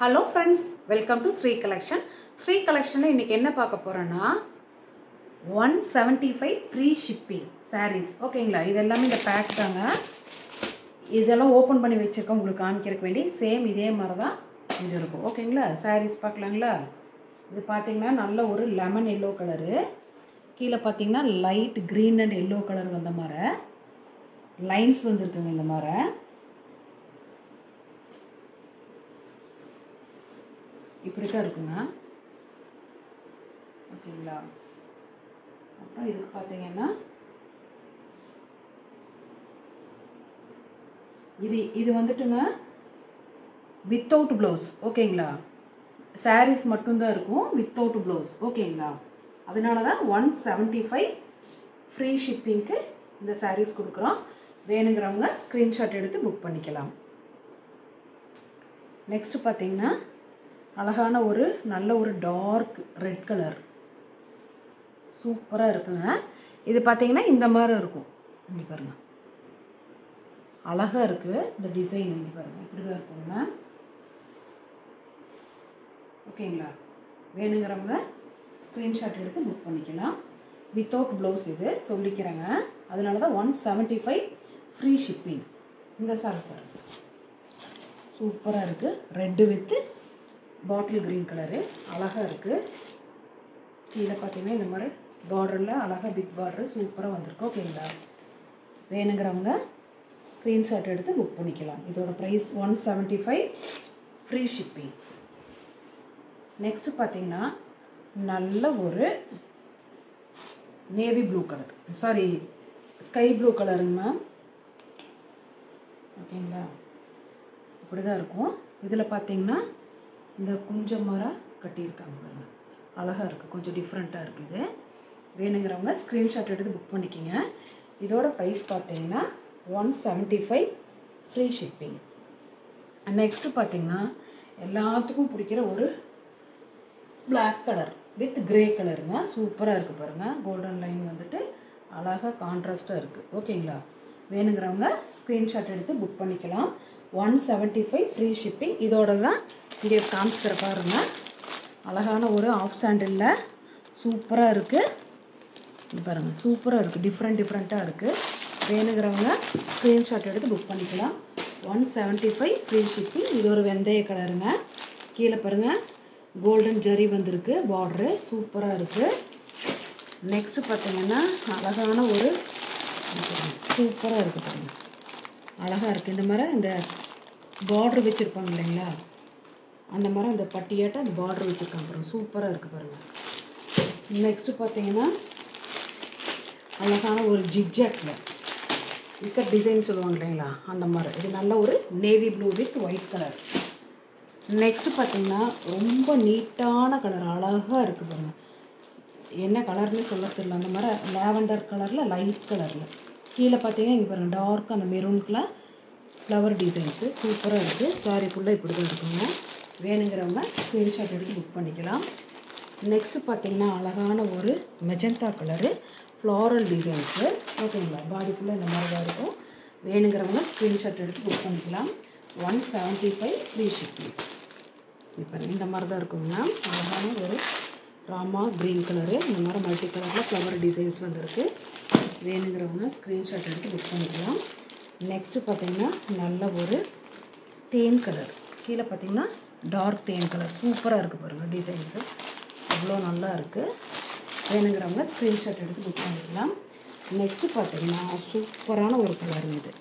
hello friends welcome to Sri collection Sri கலெக்ஷனில் இன்றைக்கி என்ன பார்க்க போகிறோன்னா one seventy five free shipping saris ஓகேங்களா இது எல்லாமே இந்த பேக் தாங்க இதெல்லாம் ஓப்பன் பண்ணி வச்சுருக்கோம் உங்களுக்கு காமிக்கிறதுக்கு வேண்டி சேம் இதே மாதிரி தான் இது இருக்கும் ஓகேங்களா சாரீஸ் பார்க்கலாங்களா இது பார்த்தீங்கன்னா நல்ல ஒரு லெமன் எல்லோ கலரு கீழே பார்த்தீங்கன்னா light green and yellow colour வந்த மாதிரி லைன்ஸ் வந்துருக்குங்க இந்த மாதிரி இப்படி தான் இருக்குங்க ஓகேங்களா அப்புறம் இதுக்கு பார்த்தீங்கன்னா இது இது வந்துட்டுங்க வித்தவுட் ப்ளவுஸ் ஓகேங்களா சாரீஸ் மட்டும்தான் இருக்கும் வித்தவுட் ப்ளவுஸ் ஓகேங்களா அதனால தான் ஒன் செவன்ட்டி ஃபைவ் ஃப்ரீ ஷிப்பிங்க்கு இந்த சாரீஸ் கொடுக்குறோம் வேணுங்கிறவங்க ஸ்க்ரீன்ஷாட் எடுத்து புக் பண்ணிக்கலாம் நெக்ஸ்ட் பார்த்தீங்கன்னா அழகான ஒரு நல்ல ஒரு டார்க் ரெட் கலர் சூப்பராக இருக்குங்க இது பார்த்தீங்கன்னா இந்த மாதிரி இருக்கும் இங்கே பாருங்கள் அழகாக இருக்குது இந்த டிசைன் இங்கே பாருங்கள் இப்படி தான் இருக்குங்க ஓகேங்களா வேணுங்கிறவங்க ஸ்க்ரீன்ஷாட் எடுத்து புக் பண்ணிக்கலாம் வித்தவுட் ப்ளவுஸ் இது சொல்லிக்கிறேங்க அதனால தான் one seventy five free shipping இந்த சாரி பாருங்கள் சூப்பராக இருக்குது red with bottle green colour அழகாக இருக்குது கீழே பார்த்தீங்கன்னா இந்த மாதிரி பார்டரில் அழகாக பிக் பார்டரு சூப்பராக வந்திருக்கு ஓகேங்களா வேணுங்கிறவங்க ஸ்க்ரீன்ஷாட் எடுத்து புக் பண்ணிக்கலாம் இதோட price one seventy five free shipping next பார்த்தீங்கன்னா நல்ல ஒரு navy blue colour sari sky blue கலருங்க மேம் ஓகேங்களா இப்படி தான் இருக்கும் இதில் பார்த்தீங்கன்னா இந்த குஞ்சம் மரம் கட்டியிருக்காங்க பாருங்க அழகாக இருக்குது கொஞ்சம் டிஃப்ரெண்ட்டாக இருக்குது வேணுங்கிறவங்க ஸ்க்ரீன்ஷாட் எடுத்து புக் பண்ணிக்கிங்க இதோட ப்ரைஸ் பார்த்தீங்கன்னா one seventy five free shipping next பார்த்தீங்கன்னா எல்லாத்துக்கும் பிடிக்கிற ஒரு பிளாக் கலர் வித் கிரே கலருங்க சூப்பராக இருக்குது பாருங்கள் கோல்டன் லைன் வந்துட்டு அழகாக கான்ட்ராஸ்ட்டாக இருக்குது ஓகேங்களா வேணுங்கிறவங்க ஸ்க்ரீன்ஷாட் எடுத்து புக் பண்ணிக்கலாம் one seventy five free shipping இதோட தான் இங்கே காமிச்சிக்கிற பாருங்க அழகான ஒரு ஆஃப் சாண்டிலில் சூப்பராக இருக்குது இது பாருங்கள் சூப்பராக இருக்குது டிஃப்ரெண்ட் டிஃப்ரெண்ட்டாக இருக்குது வேணுங்கிறவங்க ஸ்க்ரீன்ஷாட் எடுத்து புக் பண்ணிக்கலாம் one seventy five free shipping இது ஒரு வெந்தய கலருங்க கீழே பாருங்கள் கோல்டன் ஜரி வந்திருக்கு பார்ட்ரு சூப்பராக இருக்குது நெக்ஸ்ட்டு பார்த்தீங்கன்னா அழகான ஒரு சூப்பராக இருக்குது பாருங்கள் அழகாக இருக்குது இந்த மாதிரி இந்த பார்ட்ரு வச்சுருப்பாங்க இல்லைங்களா அந்த மாதிரி அந்த பட்டியாட்ட அந்த பார்ட்ரு வச்சுருக்காங்க பாருங்கள் சூப்பராக இருக்குது பாருங்கள் நெக்ஸ்ட்டு பார்த்தீங்கன்னா அழகான ஒரு ஜிக்ஜாக்ல இக்கட் டிசைன் சொல்லுவாங்க இல்லைங்களா அந்த மாதிரி இது நல்ல ஒரு navy blue with white colour next பார்த்தீங்கன்னா ரொம்ப நீட்டான கலர் அழகாக இருக்குது பாருங்கள் என்ன கலர்னு சொல்ல தெரியல அந்த மாதிரி லேவண்டர் கலரில் லைட் கலரில் கீழே பார்த்தீங்கன்னா இங்கே பாருங்கள் டார்க் அந்த மெரூனுக்குள்ள ஃப்ளவர் டிசைன்ஸு சூப்பராக இருக்குது சாரி ஃபுல்லாக இப்படி தான் இருக்குங்க வேணுங்கிறவங்க ஸ்க்ரீன்ஷாட் எடுத்து புக் பண்ணிக்கலாம் நெக்ஸ்ட்டு பார்த்தீங்கன்னா அழகான ஒரு மெஜந்தா கலரு ஃப்ளாரல் டிசைன்ஸு ஓகேங்களா பாடி ஃபுல்லாக இந்த மாதிரி தான் இருக்கும் வேணுங்கிறவங்க ஸ்க்ரீன்ஷாட் எடுத்து புக் பண்ணிக்கலாம் one seventy five free shipping இப்போ இந்த மாதிரி தான் இருக்குங்க அழகான ஒரு ராமா க்ரீன் கலரு இந்த மாதிரி மல்டி கலரில் ஃப்ளவர் டிசைன்ஸ் வந்திருக்கு வேணுங்கிறவங்க ஸ்க்ரீன்ஷாட் எடுத்து புக் பண்ணிக்கலாம் நெக்ஸ்ட்டு பார்த்தீங்கன்னா நல்ல ஒரு தேன் கலர் கீழே பார்த்தீங்கன்னா டார்க் தேன் கலர் சூப்பராக இருக்குது பாருங்கள் டிசைன்ஸு அவ்வளோ நல்லா இருக்குது வேணுங்கிறவங்க ஸ்க்ரீன்ஷாட் எடுத்து புக் பண்ணிக்கலாம் நெக்ஸ்ட்டு பார்த்தீங்கன்னா சூப்பரான ஒரு கலர் இது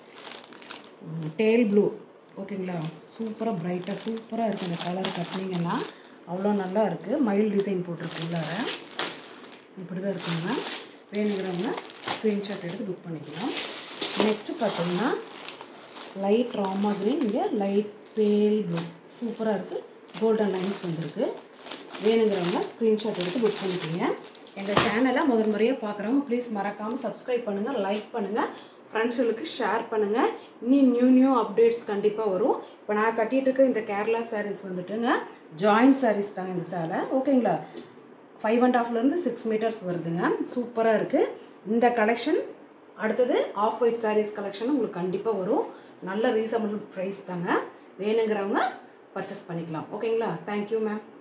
டேல் ப்ளூ ஓகேங்களா சூப்பராக ப்ரைட்டாக சூப்பராக இருக்குது இந்த கலர் கட்டினீங்கன்னா அவ்வளோ நல்லா இருக்குது மயில் டிசைன் போட்டிருக்கு உள்ளார இப்படி தான் இருக்குங்க வேணுங்கிறவங்க ஸ்க்ரீன்ஷாட் எடுத்து புக் பண்ணிக்கலாம் நெக்ஸ்ட்டு பார்த்தீங்கன்னா லைட் ராமா க்ரீன் இங்கே லைட் பேல் ப்ளூ சூப்பராக இருக்குது கோல்டன் லைன்ஸ் வந்திருக்கு வேணுங்கிறவங்க ஸ்க்ரீன்ஷாட் எடுத்து புக் பண்ணிக்கிங்க எங்கள் சேனலை முதல் முறையாக பார்க்குறவங்க ப்ளீஸ் மறக்காமல் சப்ஸ்கிரைப் பண்ணுங்கள் லைக் பண்ணுங்கள் ஃப்ரெண்ட்ஸுகளுக்கு ஷேர் பண்ணுங்கள் இன்னும் நியூ நியூ அப்டேட்ஸ் கண்டிப்பாக வரும் இப்போ நான் கட்டிகிட்டு இருக்க இந்த கேரளா சாரீஸ் வந்துட்டுங்க ஜாயிண்ட் சாரீஸ் தாங்க இந்த சேலை ஓகேங்களா ஃபைவ் அண்ட் ஹாஃப்லேருந்து சிக்ஸ் மீட்டர்ஸ் வருதுங்க சூப்பராக இருக்குது இந்த கலெக்ஷன் அடுத்தது ஆஃப் ஒயிட் சாரீஸ் கலெக்ஷன் உங்களுக்கு கண்டிப்பாக வரும் நல்ல ரீசனபிள் ப்ரைஸ் தாங்க வேணுங்கிறவங்க பர்ச்சேஸ் பண்ணிக்கலாம் ஓகேங்களா தேங்க்யூ மேம்